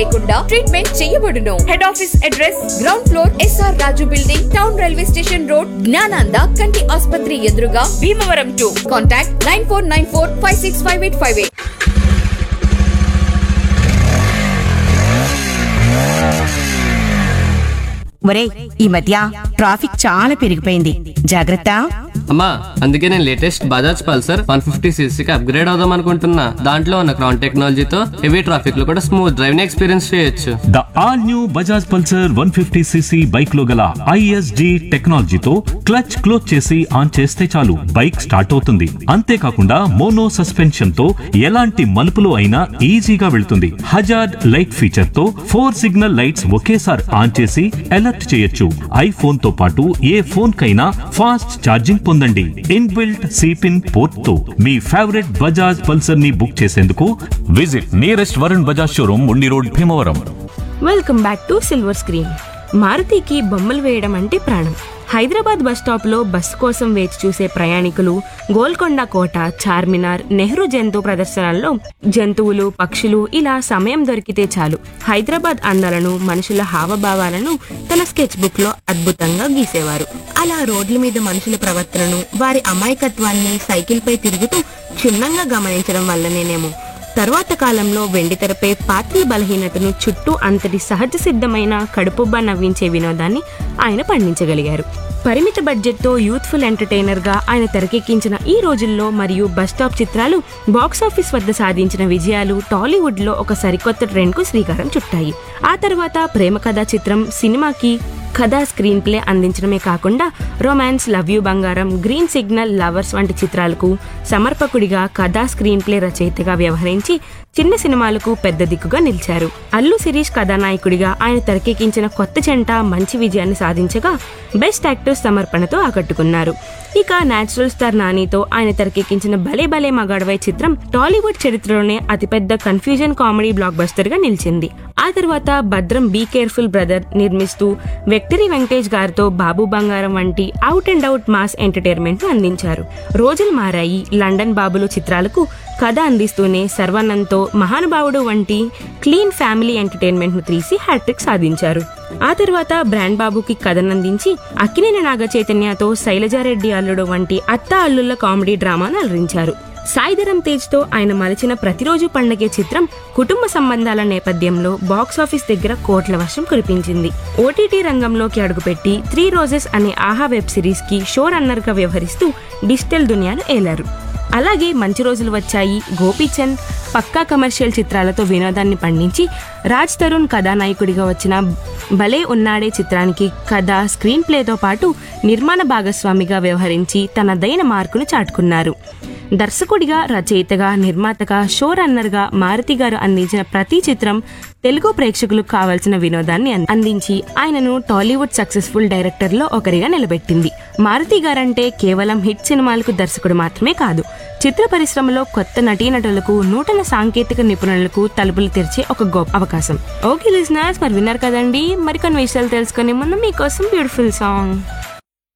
లేకుండా ట్రీట్మెంట్ చేయబడును head office address ground floor S R Raju building town railway station road Gnananda కంటి ఆసుపత్రి ఎదురుగా Bhimavaram to contact nine four nine four five six five eight five eight ఒరే ఈ మధ్య ట్రాఫిక్ చాలా పెరిగిపోయింది జాగ్రత్త అమ్మా అందుకే నేను latest Bajaj Pulsar one fifty సీసీకి అప్గ్రేడ్ అవుదాం అనుకుంటున్నా దాంట్లో ఉన్న క్రౌన్ టెక్నాలజీతో హెవీ ట్రాఫిక్ లో కూడా స్మూత్ డ్రైవింగ్ ఎక్స్పీరియన్స్ చేయొచ్చు the all new Bajaj Pulsar one fifty CC bike లో గల ఐఎస్జి టెక్నాలజీతో క్లచ్ క్లోజ్ చేసి ఆన్ చేస్తే చాలు బైక్ స్టార్ట్ అవుతుంది అంతేకాకుండా మోనో సస్పెన్షన్ తో ఎలాంటి మలుపులు అయినా ఈజీగా వెళ్తుంది హజార్డ్ లైట్ ఫీచర్ తో ఫోర్ సిగ్నల్ లైట్స్ ఒకేసారి ఆన్ చేసి అలర్ట్ చేయొచ్చు ఐఫోన్ తో పాటు ఏ ఫోన్ కైనా ఫాస్ట్ ఛార్జింగ్ పొందండి ఇన్బిల్ట్ సిపిన్ పోర్ట్ తో మీ ఫేవరెట్ బజాజ్ పల్సర్ ని బుక్ చేసేందుకు visit nearest Varun Bajaj showroom Undi road Bhimavaram welcome back to silver screen మారుతికి బొమ్మలు వేయడం అంటే ప్రాణం హైదరాబాద్ బస్ స్టాప్లో బస్సు కోసం వేచి చూసే ప్రయాణికులు గోల్కొండ కోట చార్మినార్ నెహ్రూ జంతు ప్రదర్శనల్లో జంతువులు పక్షులు ఇలా సమయం దొరికితే చాలు హైదరాబాద్ అందాలను మనుషుల హావభావాలను తన స్కెచ్ బుక్ లో అద్భుతంగా గీసేవారు అలా రోడ్ల మీద మనుషుల ప్రవర్తనను వారి అమాయకత్వాన్ని సైకిల్ పై తిరుగుతూ క్షుణ్ణంగా గమనించడం వల్లనేనేమో తరువాత కాలంలో వెండితెరపై పాత్రల బలహీనతను చుట్టూ అంతటి సహజ సిద్ధమైన కడుపుబ్బా నవ్వించే వినోదాన్ని ఆయన పండించగలిగారు పరిమిత బడ్జెట్తో యూత్ఫుల్ ఎంటర్టైనర్గా ఆయన తెరకెక్కించిన ఈ రోజుల్లో మరియు బస్ స్టాప్ చిత్రాలు బాక్సాఫీస్ వద్ద సాధించిన విజయాలు టాలీవుడ్లో ఒక సరికొత్త ట్రెండ్కు శ్రీకారం చుట్టాయి ఆ తర్వాత ప్రేమ కథా చిత్రం సినిమాకి కథా స్క్రీన్ ప్లే అందించడమే కాకుండా romance love you Bangaram green signal lovers వంటి చిత్రాలకు సమర్పకుడిగా కథా స్క్రీన్ ప్లే రచయితగా వ్యవహరించి చిన్న సినిమాలకు పెద్ద దిక్కుగా నిలిచారు అల్లు శిరీష్ కథానాయకుడిగా ఆయన తెరకెక్కించిన కొత్త చెంట మంచి విజయాన్ని సాధించగా బెస్ట్ యాక్టర్ సమర్పణతో ఆకట్టుకున్నారు ఇక నేచురల్ స్టార్ నానితో ఆయన తెరకెక్కించిన భలే భలే మగాడవై చిత్రం టాలీవుడ్ చరిత్రలోనే అతిపెద్ద కన్ఫ్యూజన్ కామెడీ బ్లాక్ బస్టర్ గా నిలిచింది ఆ తర్వాత భద్రం బీ కేర్ఫుల్ బ్రదర్ నిర్మిస్తూ వెక్టరీ వెంకటేష్ గారితో బాబు బంగారం వంటి out and out mass entertainment ను అందించారు రోజులు మారాయి లండన్ బాబులు చిత్రాలకు కథ అందిస్తూనే సర్వానంద్తో మహానుభావుడు వంటి క్లీన్ ఫ్యామిలీ ఎంటర్టైన్మెంట్ ను తీసి హ్యాట్రిక్ సాధించారు ఆ తర్వాత బ్రాండ్ బాబుకి కథనందించి అక్కినేని నాగ చైతన్యతో శైలజారెడ్డి అల్లుడు వంటి అత్త అల్లుళ్ళ కామెడీ డ్రామాను అలరించారు సాయిధరం తేజ్ తో ఆయన మలిచిన ప్రతిరోజు పండగే చిత్రం కుటుంబ సంబంధాల నేపథ్యంలో బాక్స్ ఆఫీస్ దగ్గర కోట్ల వర్షం కురిపించింది ఓటీటీ రంగంలోకి అడుగుపెట్టి త్రీ రోజెస్ అనే ఆహా వెబ్ సిరీస్ కి షో రన్నర్ గా వ్యవహరిస్తూ డిజిటల్ దునియాను ఏలారు అలాగే మంచి రోజులు వచ్చాయి గోపీచంద్ పక్కా కమర్షియల్ చిత్రాలతో వినోదాన్ని పండించి రాజ్ తరుణ్ కథానాయకుడిగా వచ్చిన భలే ఉన్నాడే చిత్రానికి కథ స్క్రీన్ ప్లేతో పాటు నిర్మాణ భాగస్వామిగా వ్యవహరించి తనదైన మార్కును చాటుకున్నారు దర్శకుడిగా రచయితగా నిర్మాతగా షో రన్నర్గా మారుతి గారు అందించిన ప్రతి చిత్రం తెలుగు ప్రేక్షకులకు కావాల్సిన వినోదాన్ని అం- అందించి ఆయనను టాలీవుడ్ సక్సెస్ఫుల్ డైరెక్టర్లో ఒకరిగా నిలబెట్టింది మారుతి గారంటే కేవలం హిట్ సినిమాలకు దర్శకుడు మాత్రమే కాదు చిత్ర పరిశ్రమలో కొత్త నటీనటులకు నూతన సాంకేతిక నిపుణులకు తలుపులు తెరిచే ఒక గొప్ప అవకాశం ఓకే లిజనర్స్ మరి విన్నారు కదండి మరికొన్ని విషయాలు తెలుసుకునే ముందు మీకోసం బ్యూటిఫుల్ సాంగ్